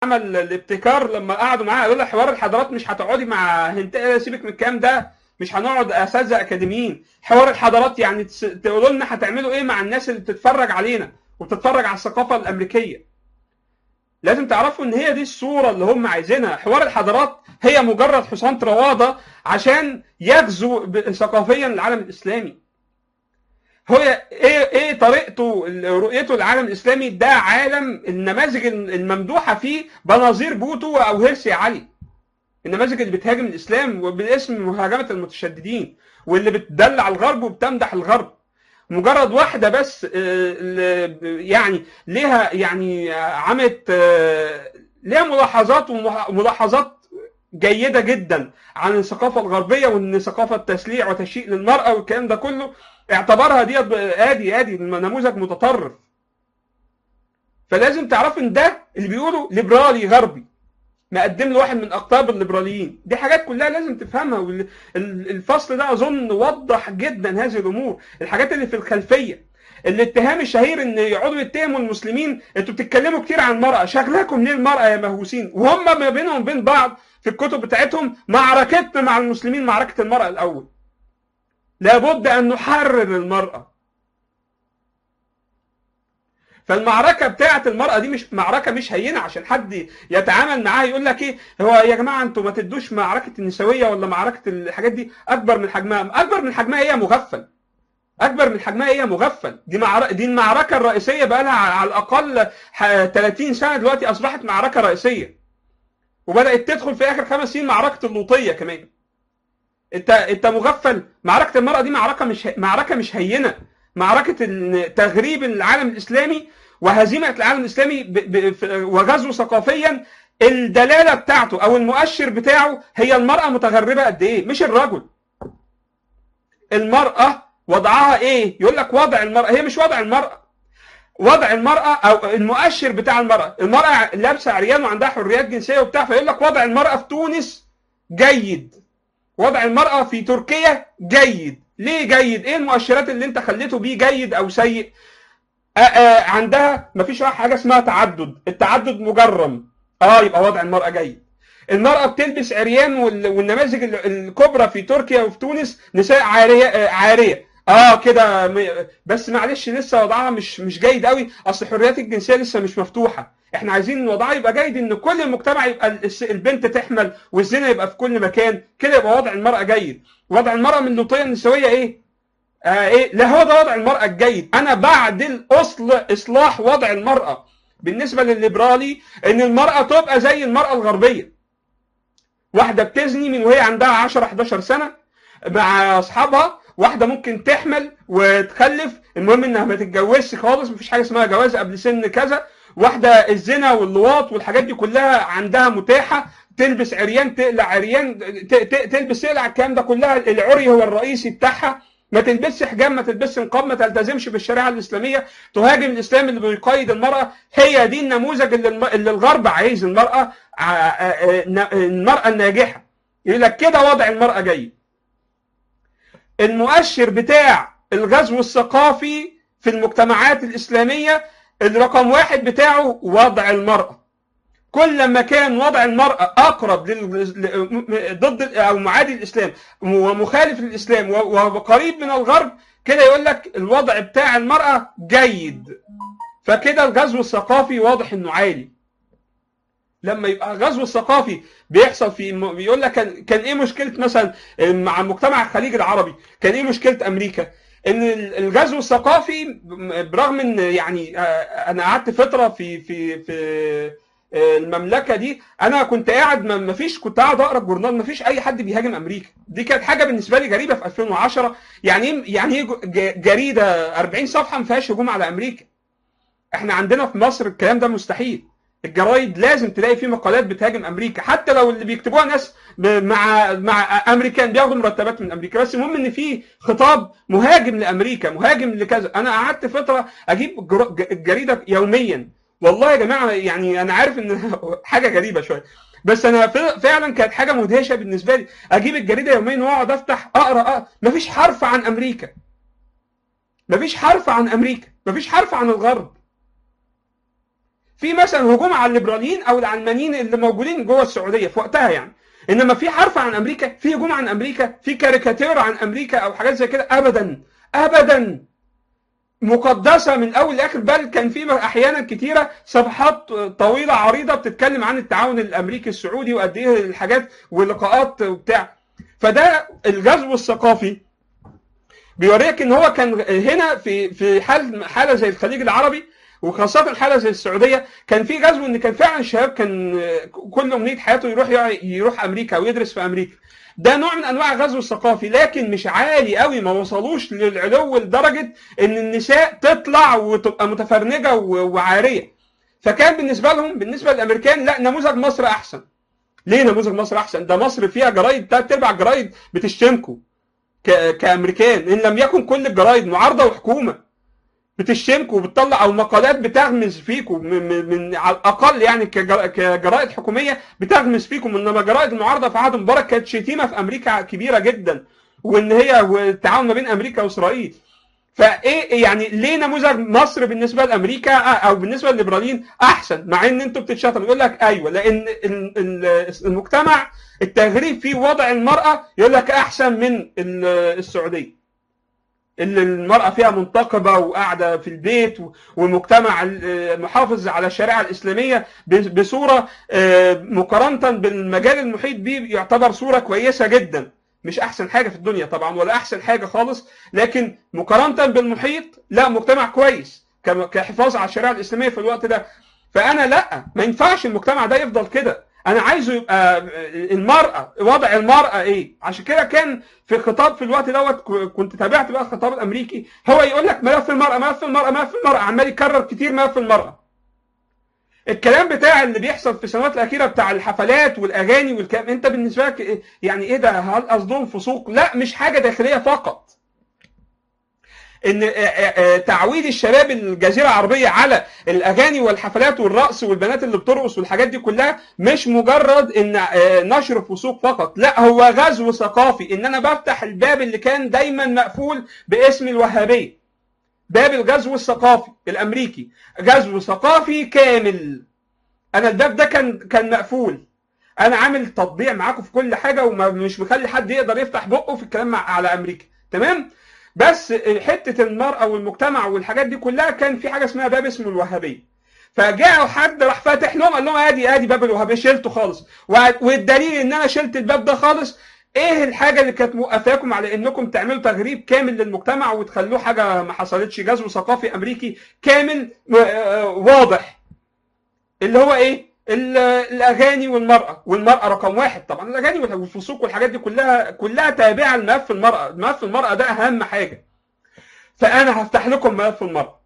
عمل الابتكار لما قعدوا معاه قالوا لها حوار الحضارات مش هتقعدي مع هنت سيبك من الكلام ده مش هنقعد اساتذه اكاديميين حوار الحضارات يعني تس- تقولوا لنا هتعملوا ايه مع الناس اللي بتتفرج علينا وبتتفرج على الثقافه الامريكيه لازم تعرفوا ان هي دي الصوره اللي هم عايزينها حوار الحضارات هي مجرد حصان رواده عشان يغزو ب- ثقافيا العالم الاسلامي هو ايه ايه طريقته رؤيته للعالم الاسلامي ده عالم النماذج الممدوحه فيه بناظير بوتو او هيرسي علي النماذج اللي بتهاجم الاسلام وباسم مهاجمه المتشددين واللي بتدلع الغرب وبتمدح الغرب مجرد واحده بس آه، اللي يعني ليها يعني آه، عملت آه، ليها ملاحظات وملاحظات جيده جدا عن الثقافه الغربيه وان ثقافه تسليع وتشييء للمراه والكلام ده كله اعتبرها ديت ب- ادي ادي نموذج متطرف فلازم تعرفوا ان ده اللي بيقولوا ليبرالي غربي مقدم له واحد من اقطاب الليبراليين دي حاجات كلها لازم تفهمها وال- ال- الفصل ده اظن وضح جدا هذه الامور الحاجات اللي في الخلفيه الاتهام الشهير ان يقعدوا يتهموا المسلمين انتوا بتتكلموا كتير عن المراه شغلكم ليه المراه يا مهووسين وهم ما بينهم وبين بعض في الكتب بتاعتهم معركتنا مع المسلمين معركه المراه الاول لابد ان نحرر المراه فالمعركه بتاعه المراه دي مش معركه مش هينه عشان حد يتعامل معاها يقول لك ايه هو يا جماعه انتوا ما تدوش معركه النسويه ولا معركه الحاجات دي اكبر من حجمها اكبر من حجمها هي مغفل اكبر من حجمها هي مغفل دي معركة دي المعركه الرئيسيه بقى لها على الاقل ح- 30 سنه دلوقتي اصبحت معركه رئيسيه وبدات تدخل في اخر خمس سنين معركه اللوطيه كمان انت انت مغفل معركه المراه دي معركه مش معركه مش هينه معركه ال- تغريب العالم الاسلامي وهزيمه العالم الاسلامي ب... ب... ف- وغزو ثقافيا الدلاله بتاعته او المؤشر بتاعه هي المراه متغربه قد ايه مش الرجل المراه وضعها ايه يقول لك وضع المراه هي مش وضع المراه وضع المرأة أو المؤشر بتاع المرأة، المرأة لابسة عريان وعندها حريات جنسية وبتاع فيقول لك وضع المرأة في تونس جيد. وضع المرأة في تركيا جيد، ليه جيد؟ إيه المؤشرات اللي أنت خليته بيه جيد أو سيء؟ آآ آآ عندها مفيش حاجة اسمها تعدد، التعدد مجرم. أه يبقى وضع المرأة جيد. المرأة بتلبس عريان وال- والنماذج ال- الكبرى في تركيا وفي تونس نساء عارية آه، عارية اه كده م- بس معلش لسه وضعها مش مش جيد قوي اصل الحريات الجنسيه لسه مش مفتوحه احنا عايزين ان وضعها يبقى جيد ان كل المجتمع يبقى الس- البنت تحمل والزنا يبقى في كل مكان كده يبقى وضع المراه جيد وضع المراه من اللوطيه النسويه ايه آه ايه لا هو ده وضع المراه الجيد انا بعدل اصل اصلاح وضع المراه بالنسبه للليبرالي ان المراه تبقى زي المراه الغربيه واحده بتزني من وهي عندها 10 11 سنه مع اصحابها واحده ممكن تحمل وتخلف المهم انها ما تتجوزش خالص مفيش حاجه اسمها جواز قبل سن كذا واحده الزنا واللواط والحاجات دي كلها عندها متاحه تلبس عريان تقلع عريان ت- ت- تلبس تقلع الكلام ده كلها العري هو الرئيسي بتاعها ما تلبسش حجاب ما تلبسش نقاب ما تلتزمش بالشريعه الاسلاميه تهاجم الاسلام اللي بيقيد المراه هي دي النموذج اللي, الم... اللي الغرب عايز المراه ع- ع- ن- المراه الناجحه يقول لك كده وضع المراه جيد المؤشر بتاع الغزو الثقافي في المجتمعات الإسلامية الرقم واحد بتاعه وضع المرأة كل ما كان وضع المرأة أقرب لل... ل- ضد أو معادي الإسلام ومخالف للإسلام و- وقريب من الغرب كده يقول لك الوضع بتاع المرأة جيد فكده الغزو الثقافي واضح إنه عالي لما يبقى الغزو الثقافي بيحصل في م- بيقول لك كان كان ايه مشكله مثلا مع مجتمع الخليج العربي كان ايه مشكله امريكا ان ال- الغزو الثقافي برغم ان يعني آه، انا قعدت فتره في في في آه، المملكه دي انا كنت قاعد ما ما فيش كنت قاعد اقرا الجورنال ما فيش اي حد بيهاجم امريكا دي كانت حاجه بالنسبه لي غريبه في 2010 يعني ايه يعني ايه ج- جريده 40 صفحه ما فيهاش هجوم على امريكا احنا عندنا في مصر الكلام ده مستحيل الجرايد لازم تلاقي فيه مقالات بتهاجم امريكا حتى لو اللي بيكتبوها ناس ب- مع مع امريكان بياخدوا مرتبات من امريكا بس المهم ان في خطاب مهاجم لامريكا مهاجم لكذا انا قعدت فتره اجيب جر- ج- الجريده يوميا والله يا جماعه يعني انا عارف ان حاجه غريبه شويه بس انا ف- فعلا كانت حاجه مدهشه بالنسبه لي اجيب الجريده يوميا واقعد افتح اقرا اقرا مفيش حرف عن امريكا مفيش حرف عن امريكا مفيش حرف عن الغرب في مثلا هجوم على الليبراليين او العلمانيين اللي موجودين جوه السعوديه في وقتها يعني انما في حرف عن امريكا في هجوم عن امريكا في كاريكاتير عن امريكا او حاجات زي كده ابدا ابدا مقدسه من اول لاخر بل كان في احيانا كتيره صفحات طويله عريضه بتتكلم عن التعاون الامريكي السعودي وقد ايه الحاجات ولقاءات وبتاع فده الغزو الثقافي بيوريك ان هو كان هنا في في حال حاله زي الخليج العربي وخاصة حالة زي السعودية كان في غزو ان كان فعلا الشباب كان كل امنية حياته يروح يروح امريكا ويدرس في امريكا. ده نوع من انواع الغزو الثقافي لكن مش عالي قوي ما وصلوش للعلو لدرجة ان النساء تطلع وتبقى متفرنجة وعارية. فكان بالنسبة لهم بالنسبة للامريكان لا نموذج مصر احسن. ليه نموذج مصر احسن؟ ده مصر فيها جرايد ثلاث ارباع الجرايد بتشتمكم كامريكان ان لم يكن كل الجرايد معارضه وحكومه بتشتمكم وبتطلع او مقالات بتغمز فيكم من, من, من على الاقل يعني كجرائد حكوميه بتغمز فيكم انما جرائد المعارضه في عهد مبارك كانت شتيمه في امريكا كبيره جدا وان هي والتعاون ما بين امريكا واسرائيل فايه يعني ليه نموذج مصر بالنسبه لامريكا او بالنسبه للليبراليين احسن مع ان انتوا بتتشتموا يقول لك ايوه لان المجتمع التغريب فيه وضع المراه يقول لك احسن من السعوديه اللي المرأة فيها منتقبة وقاعدة في البيت ومجتمع محافظ على الشريعة الإسلامية بصورة مقارنة بالمجال المحيط به يعتبر صورة كويسة جدا مش أحسن حاجة في الدنيا طبعا ولا أحسن حاجة خالص لكن مقارنة بالمحيط لا مجتمع كويس كحفاظ على الشريعة الإسلامية في الوقت ده فأنا لا ما ينفعش المجتمع ده يفضل كده انا عايزه يبقى المراه وضع المراه ايه عشان كده كان في خطاب في الوقت دوت كنت تابعت بقى الخطاب الامريكي هو يقول لك ملف المراه ملف المراه ملف المراه عمال يكرر كتير ملف المراه الكلام بتاع اللي بيحصل في السنوات الاخيره بتاع الحفلات والاغاني والكلام انت بالنسبه لك يعني ايه ده هل قصدهم فسوق لا مش حاجه داخليه فقط ان تعويد الشباب الجزيره العربيه على الاغاني والحفلات والرقص والبنات اللي بترقص والحاجات دي كلها مش مجرد ان نشر فسوق فقط لا هو غزو ثقافي ان انا بفتح الباب اللي كان دايما مقفول باسم الوهابيه باب الغزو الثقافي الامريكي غزو ثقافي كامل انا الباب ده كان كان مقفول انا عامل تطبيع معاكم في كل حاجه ومش مخلي حد يقدر يفتح بقه في الكلام على امريكا تمام بس حته المراه والمجتمع والحاجات دي كلها كان في حاجه اسمها باب اسمه الوهابيه فجاء حد راح فاتح لهم قال لهم ادي ادي باب الوهابيه شلته خالص والدليل ان انا شلت الباب ده خالص ايه الحاجه اللي كانت موقفاكم على انكم تعملوا تغريب كامل للمجتمع وتخلوه حاجه ما حصلتش غزو ثقافي امريكي كامل واضح اللي هو ايه الاغاني والمراه والمراه رقم واحد طبعا الاغاني والفسوق والحاجات دي كلها كلها تابعه لملف المراه ملف المراه ده اهم حاجه فانا هفتح لكم ملف المراه